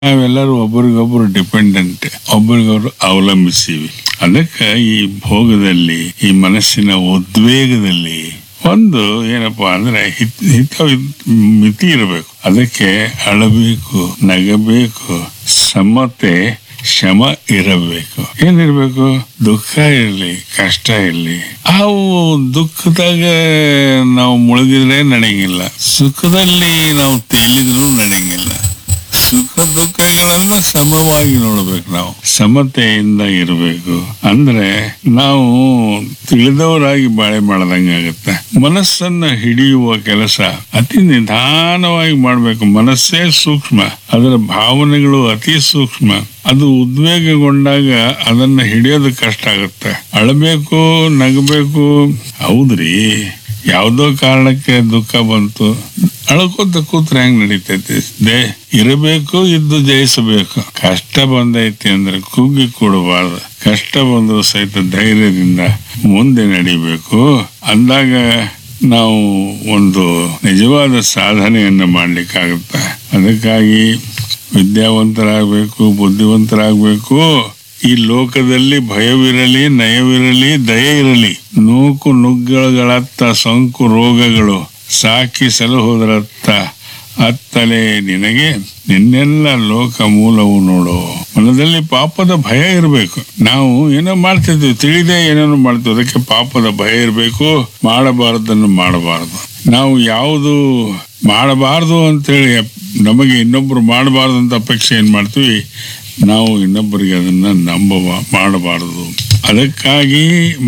ನಾವೆಲ್ಲರೂ ಒಬ್ರಿಗೊಬ್ರು ಡಿಪೆಂಡೆಂಟ್ ಒಬ್ರಿಗೊಬ್ರು ಅವಲಂಬಿಸಿವಿ ಅದಕ್ಕೆ ಈ ಭೋಗದಲ್ಲಿ ಈ ಮನಸ್ಸಿನ ಉದ್ವೇಗದಲ್ಲಿ ಒಂದು ಏನಪ್ಪಾ ಅಂದ್ರೆ ಹಿತ್ ಹಿತ ಮಿತಿ ಇರಬೇಕು ಅದಕ್ಕೆ ಅಳಬೇಕು ನಗಬೇಕು ಸಮತೆ ಶಮ ಇರಬೇಕು ಏನಿರ್ಬೇಕು ದುಃಖ ಇರಲಿ ಕಷ್ಟ ಇರಲಿ ಅವು ದುಃಖದಾಗ ನಾವು ಮುಳುಗಿದ್ರೆ ನಡೆಯಂಗಿಲ್ಲ ಸುಖದಲ್ಲಿ ನಾವು ತೇಲಿದ್ರು ನಡೆಯಂಗಿಲ್ಲ ಸುಖ ದುಃಖಗಳನ್ನ ಸಮವಾಗಿ ನೋಡ್ಬೇಕು ನಾವು ಸಮತೆಯಿಂದ ಇರಬೇಕು ಅಂದ್ರೆ ನಾವು ತಿಳಿದವರಾಗಿ ಬಾಳೆ ಮಾಡದಂಗಾಗತ್ತೆ ಮನಸ್ಸನ್ನ ಹಿಡಿಯುವ ಕೆಲಸ ಅತಿ ನಿಧಾನವಾಗಿ ಮಾಡ್ಬೇಕು ಮನಸ್ಸೇ ಸೂಕ್ಷ್ಮ ಅದರ ಭಾವನೆಗಳು ಅತಿ ಸೂಕ್ಷ್ಮ ಅದು ಉದ್ವೇಗಗೊಂಡಾಗ ಅದನ್ನ ಹಿಡಿಯೋದು ಕಷ್ಟ ಆಗುತ್ತೆ ಅಳಬೇಕು ನಗಬೇಕು ಹೌದ್ರಿ ಯಾವ್ದೋ ಕಾರಣಕ್ಕೆ ದುಃಖ ಬಂತು ಅಳ್ಕೋತ ಕೂತ್ರೆ ಹೆಂಗ್ ನಡೀತೈತಿ ದೇ ಇರಬೇಕು ಇದ್ದು ಜಯಿಸಬೇಕು ಕಷ್ಟ ಬಂದೈತಿ ಅಂದ್ರೆ ಕುಗ್ಗಿ ಕೊಡಬಾರ್ದು ಕಷ್ಟ ಬಂದ್ರು ಸಹಿತ ಧೈರ್ಯದಿಂದ ಮುಂದೆ ನಡಿಬೇಕು ಅಂದಾಗ ನಾವು ಒಂದು ನಿಜವಾದ ಸಾಧನೆಯನ್ನ ಮಾಡ್ಲಿಕ್ಕಾಗುತ್ತೆ ಅದಕ್ಕಾಗಿ ವಿದ್ಯಾವಂತರಾಗಬೇಕು ಬುದ್ಧಿವಂತರಾಗಬೇಕು ಈ ಲೋಕದಲ್ಲಿ ಭಯವಿರಲಿ ನಯವಿರಲಿ ದಯೆ ಇರಲಿ ನೂಕು ನುಗ್ಗಳುಗಳತ್ತ ಸೋಂಕು ರೋಗಗಳು ಸಾಕಿ ಸಲಹುದರತ್ತ ಅತ್ತಲೇ ನಿನಗೆ ನಿನ್ನೆಲ್ಲ ಲೋಕ ಮೂಲವು ನೋಡು ಮನದಲ್ಲಿ ಪಾಪದ ಭಯ ಇರಬೇಕು ನಾವು ಏನೋ ಮಾಡ್ತಿದ್ವಿ ತಿಳಿದೇ ಏನೇನೋ ಮಾಡ್ತೀವಿ ಅದಕ್ಕೆ ಪಾಪದ ಭಯ ಇರಬೇಕು ಮಾಡಬಾರದನ್ನು ಮಾಡಬಾರದು ನಾವು ಯಾವುದು ಮಾಡಬಾರದು ಅಂತೇಳಿ ನಮಗೆ ಇನ್ನೊಬ್ರು ಮಾಡಬಾರದು ಅಂತ ಅಪೇಕ್ಷೆ ಏನ್ ಮಾಡ್ತೀವಿ ನಾವು ಇನ್ನೊಬ್ಬರಿಗೆ ಅದನ್ನ ನಂಬ ಮಾಡಬಾರದು ಅದಕ್ಕಾಗಿ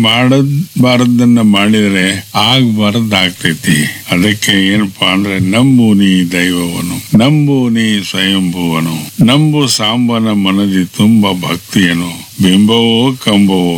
ಮಾಡಬಾರದನ್ನ ಮಾಡಿದರೆ ಆಗ್ಬಾರದಾಗ್ತೈತಿ ಅದಕ್ಕೆ ಏನಪ್ಪಾ ಅಂದ್ರೆ ನಂಬು ನೀ ದೈವವನು ನಂಬು ನೀ ಸ್ವಯಂಭುವನು ನಂಬು ಸಾಂಬನ ಮನದಿ ತುಂಬ ಭಕ್ತಿಯನು ಬಿಂಬವೋ ಕಂಬವೋ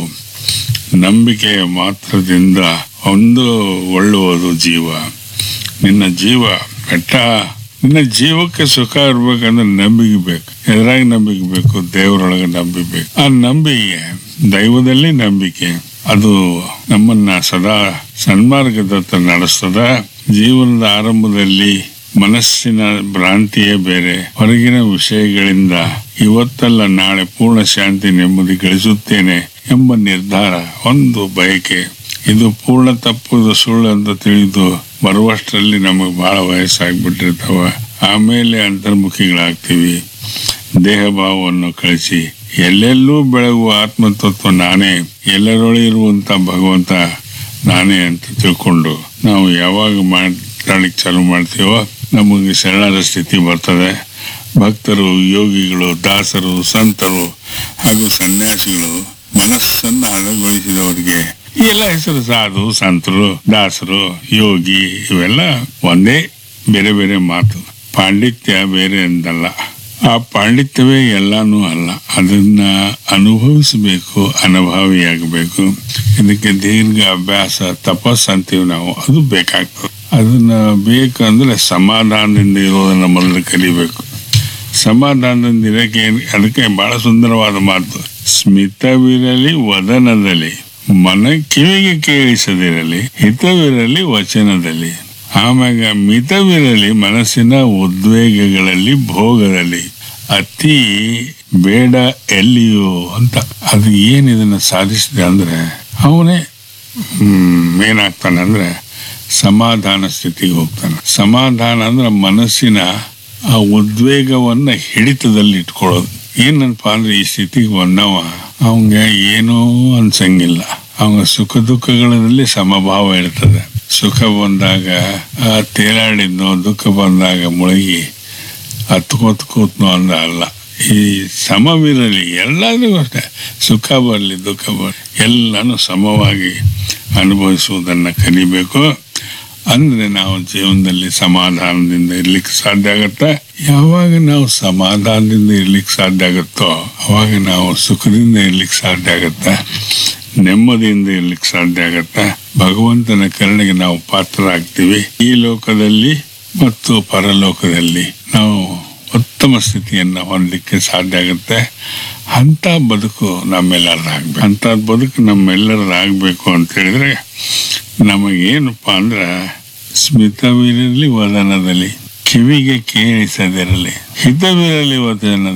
ನಂಬಿಕೆಯ ಮಾತ್ರದಿಂದ ಒಂದು ಒಳ್ಳುವುದು ಜೀವ ನಿನ್ನ ಜೀವ ಬೆಟ್ಟ ನಿನ್ನ ಜೀವಕ್ಕೆ ಸುಖ ಇರ್ಬೇಕಂದ್ರೆ ನಂಬಿಕೆ ಬೇಕು ಎದುರಾಗಿ ನಂಬಿಕೆ ಬೇಕು ದೇವರೊಳಗೆ ನಂಬಿಕೆ ಬೇಕು ಆ ನಂಬಿಕೆ ದೈವದಲ್ಲಿ ನಂಬಿಕೆ ಅದು ನಮ್ಮನ್ನ ಸದಾ ಸನ್ಮಾರ್ಗದತ್ತ ನಡೆಸ್ತದ ಜೀವನದ ಆರಂಭದಲ್ಲಿ ಮನಸ್ಸಿನ ಭ್ರಾಂತಿಯೇ ಬೇರೆ ಹೊರಗಿನ ವಿಷಯಗಳಿಂದ ಇವತ್ತಲ್ಲ ನಾಳೆ ಪೂರ್ಣ ಶಾಂತಿ ನೆಮ್ಮದಿ ಗಳಿಸುತ್ತೇನೆ ಎಂಬ ನಿರ್ಧಾರ ಒಂದು ಬಯಕೆ ಇದು ಪೂರ್ಣ ತಪ್ಪುದು ಸುಳ್ಳು ಅಂತ ತಿಳಿದು ಬರುವಷ್ಟರಲ್ಲಿ ನಮಗೆ ಬಹಳ ವಯಸ್ಸಾಗ್ಬಿಟ್ಟಿರ್ತಾವ ಆಮೇಲೆ ಅಂತರ್ಮುಖಿಗಳಾಗ್ತೀವಿ ದೇಹ ಭಾವವನ್ನು ಕಳಿಸಿ ಎಲ್ಲೆಲ್ಲೂ ಬೆಳಗುವ ಆತ್ಮತತ್ವ ನಾನೇ ಎಲ್ಲರೊಳಗಿರುವಂತ ಭಗವಂತ ನಾನೇ ಅಂತ ತಿಳ್ಕೊಂಡು ನಾವು ಯಾವಾಗ ಮಾತಾಡ್ಲಿಕ್ಕೆ ಚಾಲು ಮಾಡ್ತೀವೋ ನಮಗೆ ಶರಣರ ಸ್ಥಿತಿ ಬರ್ತದೆ ಭಕ್ತರು ಯೋಗಿಗಳು ದಾಸರು ಸಂತರು ಹಾಗೂ ಸನ್ಯಾಸಿಗಳು ಮನಸ್ಸನ್ನ ಹದಗೊಳಿಸಿದವರಿಗೆ ಎಲ್ಲ ಹೆಸರು ಸಾಧು ಸಂತರು ದಾಸರು ಯೋಗಿ ಇವೆಲ್ಲ ಒಂದೇ ಬೇರೆ ಬೇರೆ ಮಾತು ಪಾಂಡಿತ್ಯ ಬೇರೆ ಎಂದಲ್ಲ ಆ ಪಾಂಡಿತ್ಯವೇ ಎಲ್ಲಾನು ಅಲ್ಲ ಅದನ್ನ ಅನುಭವಿಸಬೇಕು ಅನುಭವಿಯಾಗಬೇಕು ಇದಕ್ಕೆ ದೀರ್ಘ ಅಭ್ಯಾಸ ತಪಸ್ ಅಂತೀವಿ ನಾವು ಅದು ಬೇಕಾಗ್ತದೆ ಅದನ್ನ ಬೇಕಂದ್ರೆ ಸಮಾಧಾನದಿಂದ ಇರೋದನ್ನ ಮೊದಲು ಕಲಿಬೇಕು ಸಮಾಧಾನದಿಂದ ಇರಕ್ಕೆ ಏನ್- ಅದಕ್ಕೆ ಬಹಳ ಸುಂದರವಾದ ಮಾತು ಸ್ಮಿತವಿರಲಿ ವದನದಲ್ಲಿ ಮನ ಕಿವಿಗೆ ಕೇಳಿಸದಿರಲಿ ಹಿತವಿರಲಿ ವಚನದಲ್ಲಿ ಆಮ್ಯಾಗ ಮಿತವಿರಲಿ ಮನಸ್ಸಿನ ಉದ್ವೇಗಗಳಲ್ಲಿ ಭೋಗದಲ್ಲಿ ಅತಿ ಬೇಡ ಎಲ್ಲಿಯೋ ಅಂತ ಅದು ಏನ್ ಇದನ್ನ ಸಾಧಿಸಿದೆ ಅಂದ್ರೆ ಅವನೇ ಹ್ಮ್ ಏನಾಗ್ತಾನೆ ಅಂದ್ರೆ ಸಮಾಧಾನ ಸ್ಥಿತಿಗೆ ಹೋಗ್ತಾನೆ ಸಮಾಧಾನ ಅಂದ್ರೆ ಮನಸ್ಸಿನ ಆ ಉದ್ವೇಗವನ್ನ ಹಿಡಿತದಲ್ಲಿ ಇಟ್ಕೊಳ್ಳೋದು ಏನಪ್ಪ ಅಂದ್ರೆ ಈ ಸ್ಥಿತಿಗೆ ಬಂದವ ಅವಂಗ ಏನೋ ಅನ್ಸಂಗಿಲ್ಲ ಅವಂಗ ಸುಖ ದುಃಖಗಳಲ್ಲಿ ಸಮಭಾವ ಇರ್ತದೆ ಸುಖ ಬಂದಾಗ ಆ ತೇಲಾಡಿದ್ನೋ ದುಃಖ ಬಂದಾಗ ಮುಳುಗಿ ಹತ್ಕೋತ್ ಕೂತ್ನೋ ಅಂದ ಅಲ್ಲ ಈ ಸಮವಿರಲಿ ಎಲ್ಲದೂ ಅಷ್ಟೇ ಸುಖ ಬರಲಿ ದುಃಖ ಬರಲಿ ಎಲ್ಲಾನು ಸಮವಾಗಿ ಅನುಭವಿಸುವುದನ್ನು ಕಲಿಬೇಕು ಅಂದ್ರೆ ನಾವು ಜೀವನದಲ್ಲಿ ಸಮಾಧಾನದಿಂದ ಇರ್ಲಿಕ್ಕೆ ಸಾಧ್ಯ ಆಗತ್ತೆ ಯಾವಾಗ ನಾವು ಸಮಾಧಾನದಿಂದ ಇರ್ಲಿಕ್ಕೆ ಸಾಧ್ಯ ಆಗುತ್ತೋ ಅವಾಗ ನಾವು ಸುಖದಿಂದ ಇರ್ಲಿಕ್ಕೆ ಸಾಧ್ಯ ಆಗತ್ತೆ ನೆಮ್ಮದಿಯಿಂದ ಇರ್ಲಿಕ್ಕೆ ಸಾಧ್ಯ ಆಗತ್ತೆ ಭಗವಂತನ ಕರುಣೆಗೆ ನಾವು ಪಾತ್ರರಾಗ್ತೀವಿ ಈ ಲೋಕದಲ್ಲಿ ಮತ್ತು ಪರಲೋಕದಲ್ಲಿ ನಾವು ಉತ್ತಮ ಸ್ಥಿತಿಯನ್ನ ಹೊಂದಲಿಕ್ಕೆ ಸಾಧ್ಯ ಆಗುತ್ತೆ ಅಂತ ಬದುಕು ನಮ್ಮೆಲ್ಲರದಾಗ್ಬೇಕು ಅಂತ ಬದುಕು ನಮ್ಮೆಲ್ಲರದಾಗಬೇಕು ಅಂತ ಹೇಳಿದ್ರೆ ನಮಗೇನಪ್ಪ ಅಂದ್ರೆ ಸ್ಮಿತವಿರಲಿ ವದನದಲ್ಲಿ ಕಿವಿಗೆ ಕೇಳಿಸದಿರಲಿ ಹಿತವಿರಲಿ ವಚನ